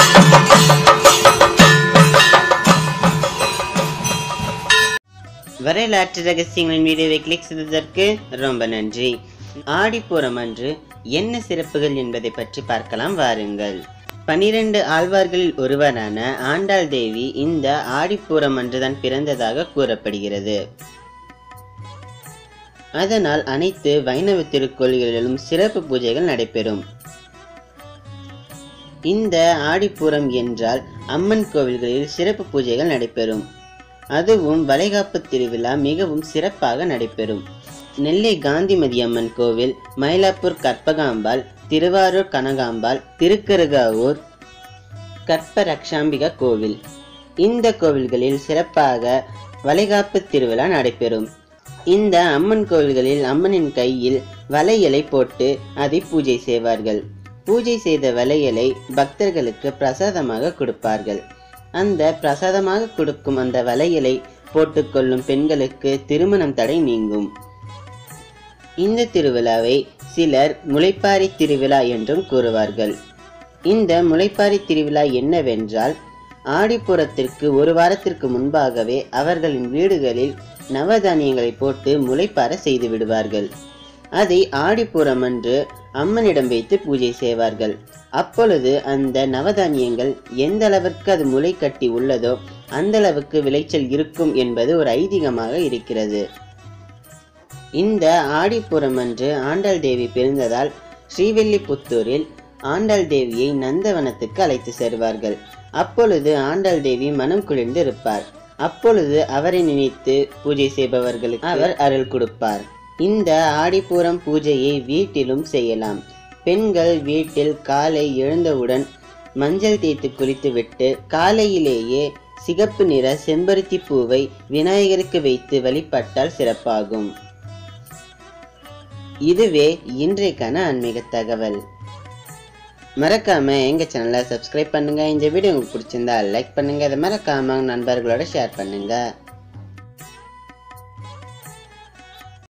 வரலாற்று ரகசியங்களின் வீடியோவை கிளிக் செய்ததற்கு ரொம்ப நன்றி ஆடிப்பூரம் அன்று என்ன சிறப்புகள் என்பதை பற்றி பார்க்கலாம் வாருங்கள் பனிரெண்டு ஆழ்வார்களில் ஒருவரான ஆண்டாள் தேவி இந்த ஆடிப்பூரம் அன்றுதான் பிறந்ததாக கூறப்படுகிறது அதனால் அனைத்து வைணவ திருக்கோயில்களிலும் சிறப்பு பூஜைகள் நடைபெறும் இந்த ஆடிப்பூரம் என்றால் அம்மன் கோவில்களில் சிறப்பு பூஜைகள் நடைபெறும் அதுவும் வளைகாப்பு திருவிழா மிகவும் சிறப்பாக நடைபெறும் நெல்லை காந்திமதி அம்மன் கோவில் மயிலாப்பூர் கற்பகாம்பாள் திருவாரூர் கனகாம்பாள் திருக்கருகாவூர் கற்ப ரக்ஷாம்பிகா கோவில் இந்த கோவில்களில் சிறப்பாக வளைகாப்பு திருவிழா நடைபெறும் இந்த அம்மன் கோவில்களில் அம்மனின் கையில் வளையலை போட்டு அதை பூஜை செய்வார்கள் பூஜை செய்த வளையலை பக்தர்களுக்கு பிரசாதமாக கொடுப்பார்கள் அந்த பிரசாதமாக கொடுக்கும் அந்த வளையலை போட்டுக்கொள்ளும் பெண்களுக்கு திருமணம் தடை நீங்கும் இந்த திருவிழாவை சிலர் முளைப்பாரி திருவிழா என்றும் கூறுவார்கள் இந்த முளைப்பாரி திருவிழா என்னவென்றால் ஆடிப்புறத்திற்கு ஒரு வாரத்திற்கு முன்பாகவே அவர்களின் வீடுகளில் நவதானியங்களை போட்டு முளைப்பார செய்து விடுவார்கள் அதை ஆடிப்புறம் அன்று அம்மனிடம் வைத்து பூஜை செய்வார்கள் அப்பொழுது அந்த நவதானியங்கள் எந்த அளவிற்கு அது முளை கட்டி உள்ளதோ அந்த அளவுக்கு விளைச்சல் இருக்கும் என்பது ஒரு ஐதீகமாக இருக்கிறது இந்த ஆடிப்புறம் அன்று ஆண்டாள் தேவி பிறந்ததால் ஸ்ரீவில்லிபுத்தூரில் ஆண்டாள் தேவியை நந்தவனத்துக்கு அழைத்து செல்வார்கள் அப்பொழுது ஆண்டாள் தேவி மனம் குளிர்ந்து இருப்பார் அப்பொழுது அவரை நினைத்து பூஜை செய்பவர்களுக்கு அவர் அருள் கொடுப்பார் இந்த ஆடிப்பூரம் பூஜையை வீட்டிலும் செய்யலாம் பெண்கள் வீட்டில் காலை எழுந்தவுடன் மஞ்சள் தேய்த்து குளித்துவிட்டு காலையிலேயே சிகப்பு நிற செம்பருத்தி பூவை விநாயகருக்கு வைத்து வழிபட்டால் சிறப்பாகும் இதுவே இன்றைக்கான ஆன்மீக தகவல் மறக்காம எங்க சேனலை சப்ஸ்கிரைப் பண்ணுங்க இந்த வீடியோ உங்களுக்கு பிடிச்சிருந்தா லைக் பண்ணுங்க இதை மறக்காம உங்க நண்பர்களோட ஷேர் பண்ணுங்க